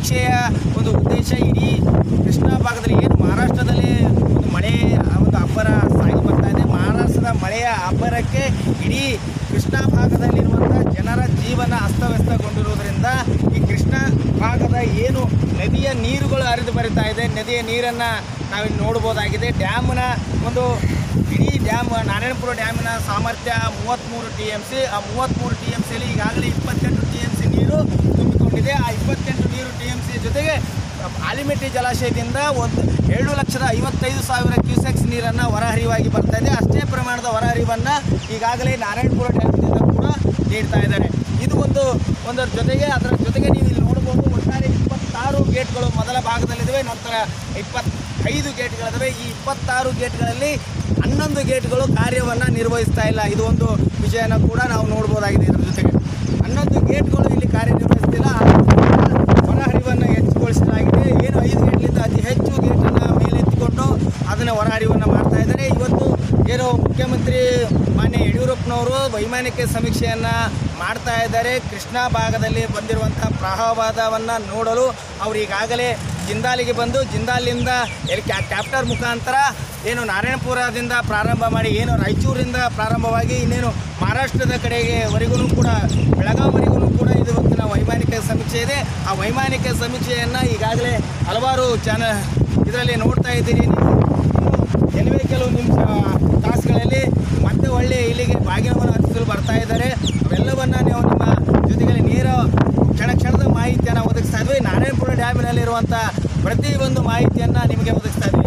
ಸಮೀಕ್ಷೆಯ ಒಂದು ಉದ್ದೇಶ ಇಡೀ ಕೃಷ್ಣಾ ಭಾಗದಲ್ಲಿ ಏನು ಮಹಾರಾಷ್ಟ್ರದಲ್ಲಿ ಒಂದು ಮಳೆ ಒಂದು ಅಬ್ಬರ ಸಾಗಿ ಬರ್ತಾ ಇದೆ ಮಹಾರಾಷ್ಟ್ರದ ಮಳೆಯ ಅಬ್ಬರಕ್ಕೆ ಇಡೀ ಕೃಷ್ಣಾ ಭಾಗದಲ್ಲಿರುವಂಥ ಜನರ ಜೀವನ ಅಸ್ತವ್ಯಸ್ತಗೊಂಡಿರುವುದರಿಂದ ಈ ಕೃಷ್ಣಾ ಭಾಗದ ಏನು ನದಿಯ ನೀರುಗಳು ಹರಿದು ಬರಿತಾ ಇದೆ ನದಿಯ ನೀರನ್ನು ನಾವಿಲ್ಲಿ ನೋಡ್ಬೋದಾಗಿದೆ ಡ್ಯಾಮ್ನ ಒಂದು ಇಡೀ ಡ್ಯಾಮ್ ನಾರಾಯಣಪುರ ಡ್ಯಾಮಿನ ಸಾಮರ್ಥ್ಯ ಮೂವತ್ತ್ಮೂರು ಟಿ ಎಮ್ ಸಿ ಆ ಮೂವತ್ತ್ಮೂರು ಟಿ ಎಮ್ ಸಿಯಲ್ಲಿ ಈಗಾಗಲೇ ಇಪ್ಪತ್ತೆಂಟು ಟಿ ಎಮ್ ಸಿ ನೀರು ತುಂಬಿಕೊಂಡಿದೆ ಆ ಇಪ್ಪತ್ತೆಂಟು ನೀರು ಟಿ ಎಮ್ ಸಿ ಜೊತೆಗೆ ಆಲಿಮೆಟ್ಟಿ ಜಲಾಶಯದಿಂದ ಒಂದು ಏಳು ಲಕ್ಷದ ಐವತ್ತೈದು ಸಾವಿರ ಕ್ಯೂಸೆಕ್ಸ್ ನೀರನ್ನು ಹೊರಹರಿವಾಗಿ ಬರ್ತಾ ಇದೆ ಅಷ್ಟೇ ಪ್ರಮಾಣದ ಹೊರಹರಿವನ್ನು ಈಗಾಗಲೇ ನಾರಾಯಣಪುರ ಡ್ಯಾಮ್ನಿಂದ ಕೂಡ ನೀಡ್ತಾ ಇದ್ದಾರೆ ಇದು ಒಂದು ಒಂದರ ಜೊತೆಗೆ ಅದರ ಜೊತೆಗೆ ನೀವು ಇಲ್ಲಿ ನೋಡ್ಬೋದು ಒಟ್ಟಾರೆ ಇಪ್ಪತ್ತಾರು ಗೇಟ್ಗಳು ಮೊದಲ ಭಾಗದಲ್ಲಿದ್ದಾವೆ ನಂತರ ಇಪ್ಪತ್ತೈದು ಗೇಟ್ಗಳಿದ್ದಾವೆ ಈ ಇಪ್ಪತ್ತಾರು ಗೇಟ್ಗಳಲ್ಲಿ ಹನ್ನೊಂದು ಗೇಟ್ಗಳು ಕಾರ್ಯವನ್ನು ನಿರ್ವಹಿಸ್ತಾ ಇಲ್ಲ ಇದು ಒಂದು ವಿಷಯನ ಕೂಡ ನಾವು ನೋಡ್ಬೋದಾಗಿದೆ ಇದರ ಜೊತೆಗೆ ಹನ್ನೊಂದು ಗೇಟ್ಗಳು ಇಲ್ಲಿ ಕಾರ್ಯನಿರ್ವಹಿಸ್ತಿಲ್ಲ ಹೊರಹರಿವನ್ನು ಹೆಚ್ಚುಗೊಳಿಸಲಾಗಿದೆ ಏನು ಐದು ಗೇಟ್ಲಿಂದ ಅತಿ ಹೆಚ್ಚು ಗೇಟನ್ನು ಮೇಲೆತ್ತಿಕೊಂಡು ಅದನ್ನು ಹೊರಹರಿವನ್ನು ಮಾಡ್ತಾ ಇದ್ದಾರೆ ಇವತ್ತು ಏನು ಮುಖ್ಯಮಂತ್ರಿ ಮಾನ್ಯ ಯಡಿಯೂರಪ್ಪನವರು ವೈಮಾನಿಕ ಸಮೀಕ್ಷೆಯನ್ನು ಮಾಡ್ತಾ ಇದ್ದಾರೆ ಕೃಷ್ಣಾ ಭಾಗದಲ್ಲಿ ಬಂದಿರುವಂಥ ಪ್ರವಾಹವನ್ನು ನೋಡಲು ಅವರು ಈಗಾಗಲೇ ಜಿಂದಾಲಿಗೆ ಬಂದು ಜಿಂದಾಲಿಂದ ಎಲ್ಲಿ ಕ್ಯಾ ಕ್ಯಾಪ್ಟರ್ ಮುಖಾಂತರ ಏನು ನಾರಾಯಣಪುರದಿಂದ ಪ್ರಾರಂಭ ಮಾಡಿ ಏನು ರಾಯಚೂರಿಂದ ಪ್ರಾರಂಭವಾಗಿ ಇನ್ನೇನು ಮಹಾರಾಷ್ಟ್ರದ ಕಡೆಗೆ ವರೆಗೂ ಕೂಡ ಬೆಳಗಾವಿವರೆಗೂ ಕೂಡ ಇದು ಇವತ್ತಿನ ವೈಮಾನಿಕ ಸಮೀಕ್ಷೆ ಇದೆ ಆ ವೈಮಾನಿಕ ಸಮೀಕ್ಷೆಯನ್ನು ಈಗಾಗಲೇ ಹಲವಾರು ಚಾನ ಇದರಲ್ಲಿ ನೋಡ್ತಾ ಇದ್ದೀರಿ ನೀವು ಇನ್ನು ಕೆಲವೇ ಕೆಲವು ನಿಮಿಷ ತಾಸುಗಳಲ್ಲಿ ಮತ್ತೆ ಒಳ್ಳೆ ಇಲ್ಲಿಗೆ ಭಾಗ್ಯವನ್ನು ಅರ್ಪಿಸಲು ಬರ್ತಾ ಇದ್ದಾರೆ ಅವೆಲ್ಲವನ್ನು ನಾವು ನಿಮ್ಮ ಜೊತೆಗೆ ನೇರ ಕ್ಷಣ ಕ್ಷಣದ ಮಾಹಿತಿಯನ್ನು ಒದಗಿಸ್ತಾ ಇದ್ವಿ ನಾರಾಯಣಪುರ ಡ್ಯಾಮಿನಲ್ಲಿರುವಂಥ ಪ್ರತಿಯೊಂದು ಮಾಹಿತಿಯನ್ನು ನಿಮಗೆ ಒದಗಿಸ್ತಾ ಇದ್ವಿ